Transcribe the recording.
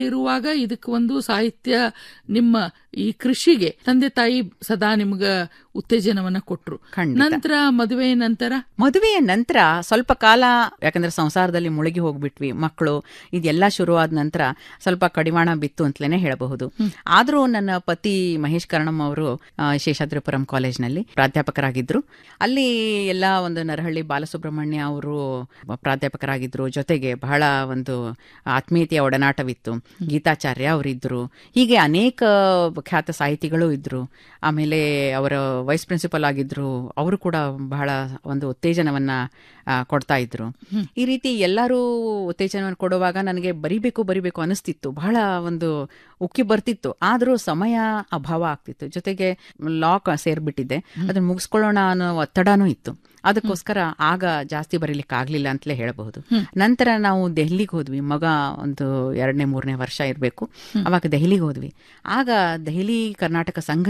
ಇರುವಾಗ ಇದಕ್ಕೆ ಒಂದು ಸಾಹಿತ್ಯ ನಿಮ್ಮ ಈ ಕೃಷಿಗೆ ತಂದೆ ತಾಯಿ ಸದಾ ನಿಮ್ಗ ಉತ್ತೇಜನವನ್ನ ಕೊಟ್ರು ಖಂಡಿತ. ನಂತರ ಮದುವೆ ನಂತರ ಮದುವೆಯ ನಂತರ ಸ್ವಲ್ಪ ಕಾಲ ಯಾಕಂದ್ರೆ ಸಂಸಾರದಲ್ಲಿ ಮುಳುಗಿ ಹೋಗ್ಬಿಟ್ವಿ ಮಕ್ಕಳು ಇದೆಲ್ಲ ಶುರುವಾದ ನಂತರ ಸ್ವಲ್ಪ ಕಡಿವಾಣ ಬಿತ್ತು ಅಂತಲೇ ಹೇಳಬಹುದು ಆದರೂ ನನ್ನ ಪತಿ ಮಹೇಶ್ ಕರ್ಣಂ ಅವರು ಆ, ಶೇಷಾದ್ರಿಪುರಂ ಕಾಲೇಜ್ನಲ್ಲಿ ಪ್ರಾಧ್ಯಾಪಕರಾಗಿದ್ರು ಅಲ್ಲಿ ಎಲ್ಲ ಒಂದು ನರಹಳ್ಳಿ ಬಾಲಸುಬ್ರಹ್ಮಣ್ಯ ಅವರು ಪ್ರಾಧ್ಯಾಪಕರಾಗಿದ್ರು ಜೊತೆಗೆ ಬಹಳ ಒಂದು ಆತ್ಮೀಯತೆಯ ಒಡನಾಟವಿತ್ತು ಗೀತಾಚಾರ್ಯ ಅವರಿದ್ರು ಹೀಗೆ ಅನೇಕ ಖ್ಯಾತ ಸಾಹಿತಿಗಳು ಇದ್ರು ಆಮೇಲೆ ಅವರ ವೈಸ್ ಪ್ರಿನ್ಸಿಪಲ್ ಆಗಿದ್ರು ಅವರು ಕೂಡ ಬಹಳ ಒಂದು ಉತ್ತೇಜನವನ್ನ ಆ, ಕೊಡ್ತಾ ಇದ್ರು ಈ ರೀತಿ ಎಲ್ಲರೂ ಉತ್ತೇಜನವನ್ನು ಕೊಡುವಾಗ ನನಗೆ ಬರಿಬೇಕು ಬರಿಬೇಕು ಅನಿಸ್ತಿತ್ತು ಬಹಳ ಒಂದು ಉಕ್ಕಿ ಬರ್ತಿತ್ತು ಆದರೂ ಸಮಯ ಅಭಾವ ಆಗ್ತಿತ್ತು ಜೊತೆಗೆ ಲಾಕ್ ಸೇರ್ಬಿಟ್ಟಿದ್ದೆ ಅದನ್ನ ಮುಗಿಸ್ಕೊಳ್ಳೋಣ ಅನ್ನೋ ಒತ್ತಡನೂ ಇತ್ತು ಅದಕ್ಕೋಸ್ಕರ ಆಗ ಜಾಸ್ತಿ ಬರೀಲಿಕ್ಕೆ ಆಗ್ಲಿಲ್ಲ ಅಂತಲೇ ಹೇಳಬಹುದು ನಂತರ ನಾವು ದೆಹಲಿಗೆ ಹೋದ್ವಿ ಮಗ ಒಂದು ಎರಡನೇ ಮೂರನೇ ವರ್ಷ ಇರಬೇಕು ಅವಾಗ ದೆಹಲಿಗೆ ಹೋದ್ವಿ ಆಗ ದೆಹಲಿ ಕರ್ನಾಟಕ ಸಂಘ